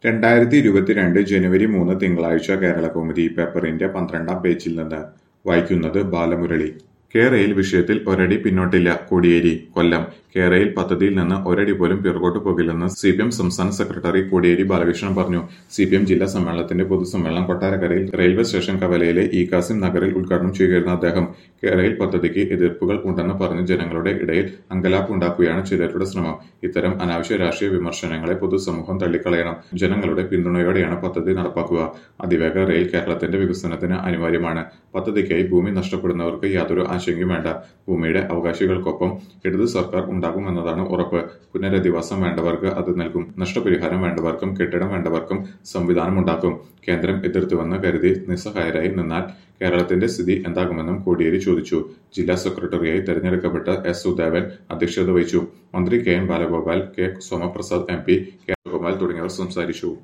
രണ്ടായിരത്തി ഇരുപത്തിരണ്ട് ജനുവരി മൂന്ന് തിങ്കളാഴ്ച കേരളകൗമുദി പേപ്പറിന്റെ പന്ത്രണ്ടാം പേജിൽ നിന്ന് വായിക്കുന്നത് ബാലമുരളി കേരയിൽ വിഷയത്തിൽ ഒരടി പിന്നോട്ടില്ല കോടിയേരി കൊല്ലം കേരയിൽ പദ്ധതിയിൽ നിന്ന് ഒരടി പോലും പിറകോട്ട് പോകില്ലെന്ന് സി പി എം സംസ്ഥാന സെക്രട്ടറി കോടിയേരി ബാലകൃഷ്ണൻ പറഞ്ഞു സി പി എം ജില്ലാ സമ്മേളനത്തിന്റെ പൊതുസമ്മേളനം കൊട്ടാരക്കരയിൽ റെയിൽവേ സ്റ്റേഷൻ കവലയിലെ ഇ കാസിം നഗറിൽ ഉദ്ഘാടനം ചെയ്യുകയായിരുന്ന അദ്ദേഹം കേരയിൽ പദ്ധതിക്ക് എതിർപ്പുകൾ ഉണ്ടെന്ന് പറഞ്ഞ് ജനങ്ങളുടെ ഇടയിൽ അങ്കലാപ്പ് ഉണ്ടാക്കുകയാണ് ചിലരുടെ ശ്രമം ഇത്തരം അനാവശ്യ രാഷ്ട്രീയ വിമർശനങ്ങളെ പൊതുസമൂഹം തള്ളിക്കളയണം ജനങ്ങളുടെ പിന്തുണയോടെയാണ് പദ്ധതി നടപ്പാക്കുക അതിവേഗ റെയിൽ കേരളത്തിന്റെ വികസനത്തിന് അനിവാര്യമാണ് പദ്ധതിക്കായി ഭൂമി നഷ്ടപ്പെടുന്നവർക്ക് യാതൊരു ആശങ്കയും വേണ്ട ഭൂമിയുടെ അവകാശികൾക്കൊപ്പം ഇടതു സർക്കാർ ഉണ്ടാകുമെന്നതാണ് ഉറപ്പ് പുനരധിവാസം വേണ്ടവർക്ക് അത് നൽകും നഷ്ടപരിഹാരം വേണ്ടവർക്കും കെട്ടിടം വേണ്ടവർക്കും സംവിധാനം ഉണ്ടാക്കും കേന്ദ്രം എതിർത്തുവെന്ന് കരുതി നിസ്സഹായരായി നിന്നാൽ കേരളത്തിന്റെ സ്ഥിതി എന്താകുമെന്നും കോടിയേരി ചോദിച്ചു ജില്ലാ സെക്രട്ടറിയായി തെരഞ്ഞെടുക്കപ്പെട്ട എസ് സുദേവൻ അധ്യക്ഷത വഹിച്ചു മന്ത്രി K N Balagopal K Somaprasad M P K Gopal തുടങ്ങിയവർ സംസാരിച്ചു